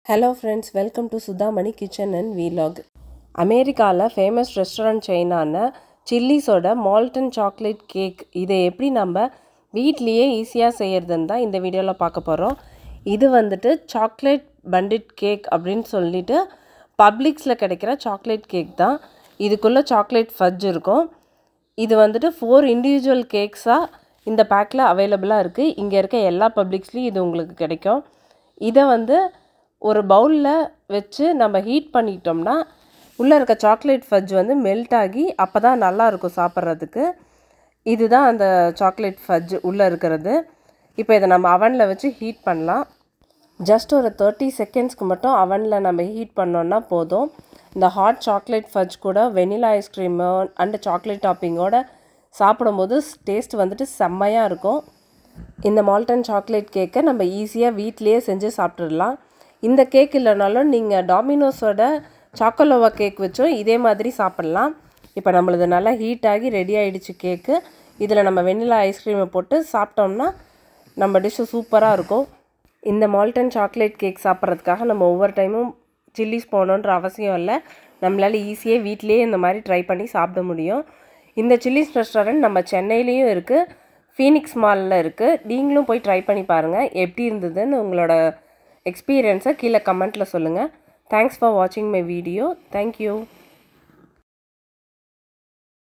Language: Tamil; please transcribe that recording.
hello friends welcome to Sudhamani kitchen and வீலாக் அமெரிக்காவில் ஃபேமஸ் ரெஸ்டாரண்ட் செயினான சில்லிஸோட மால்டன் சாக்லேட் கேக் இதை எப்படி நம்ம வீட்லேயே ஈஸியாக செய்கிறதுன்னு தான் இந்த வீடியோவில் பார்க்க போகிறோம் இது வந்துட்டு சாக்லேட் பண்டிட் கேக் அப்படின்னு சொல்லிட்டு பப்ளிக்ஸில் கிடைக்கிற சாக்லேட் கேக் தான் இதுக்குள்ளே சாக்லேட் ஃபஜ் இருக்கும் இது வந்துட்டு ஃபோர் இண்டிவிஜுவல் கேக்ஸாக இந்த பேக்கில் அவைலபிளாக இருக்குது இங்கே இருக்க எல்லா பப்ளிக்ஸ்லேயும் இது உங்களுக்கு கிடைக்கும் இதை வந்து ஒரு பவுலில் வச்சு நம்ம ஹீட் பண்ணிட்டோம்னா உள்ளே இருக்க சாக்லேட் ஃபஜ் வந்து மெல்ட் ஆகி அப்போ தான் நல்லாயிருக்கும் சாப்பிட்றதுக்கு இதுதான் அந்த சாக்லேட் ஃபஜ் உள்ளே இருக்கிறது இப்போ இதை நம்ம அவனில் வச்சு ஹீட் பண்ணலாம் ஜஸ்ட் ஒரு தேர்ட்டி செகண்ட்ஸ்க்கு மட்டும் அவனில் நம்ம ஹீட் பண்ணோன்னா போதும் இந்த ஹாட் சாக்லேட் ஃபஜ் கூட வெனிலா ஐஸ்கிரீமு அண்டு சாக்லேட் டாப்பிங்கோட சாப்பிடும்போது டேஸ்ட் வந்துட்டு செம்மையாக இருக்கும் இந்த மால்டன் சாக்லேட் கேக்கை நம்ம ஈஸியாக வீட்லேயே செஞ்சு சாப்பிட்றலாம் இந்த கேக் இல்லைனாலும் நீங்கள் டாமினோஸோட சாக்கோலோவா கேக் வச்சும் இதே மாதிரி சாப்பிட்லாம் இப்போ நம்மளது நல்லா ஹீட் ஆகி ரெடி ஆகிடுச்சு கேக்கு இதில் நம்ம வெண்ணிலா ஐஸ்கிரீமை போட்டு சாப்பிட்டோம்னா நம்ம டிஷ்ஷு சூப்பராக இருக்கும் இந்த மால்டன் சாக்லேட் கேக் சாப்பிட்றதுக்காக நம்ம ஒவ்வொரு டைமும் சில்லிஸ் போகணுன்ற அவசியம் இல்லை நம்மளால் ஈஸியாக வீட்லேயே இந்த மாதிரி ட்ரை பண்ணி சாப்பிட முடியும் இந்த சில்லிஸ் ரெஸ்டாரண்ட் நம்ம சென்னையிலையும் இருக்குது ஃபீனிக்ஸ் மாலில் இருக்குது நீங்களும் போய் ட்ரை பண்ணி பாருங்கள் எப்படி இருந்ததுன்னு உங்களோட எக்ஸ்பீரியன்ஸை கீழே கமெண்ட்டில் சொல்லுங்கள் தேங்க்ஸ் ஃபார் வாட்சிங் மை வீடியோ தேங்க்யூ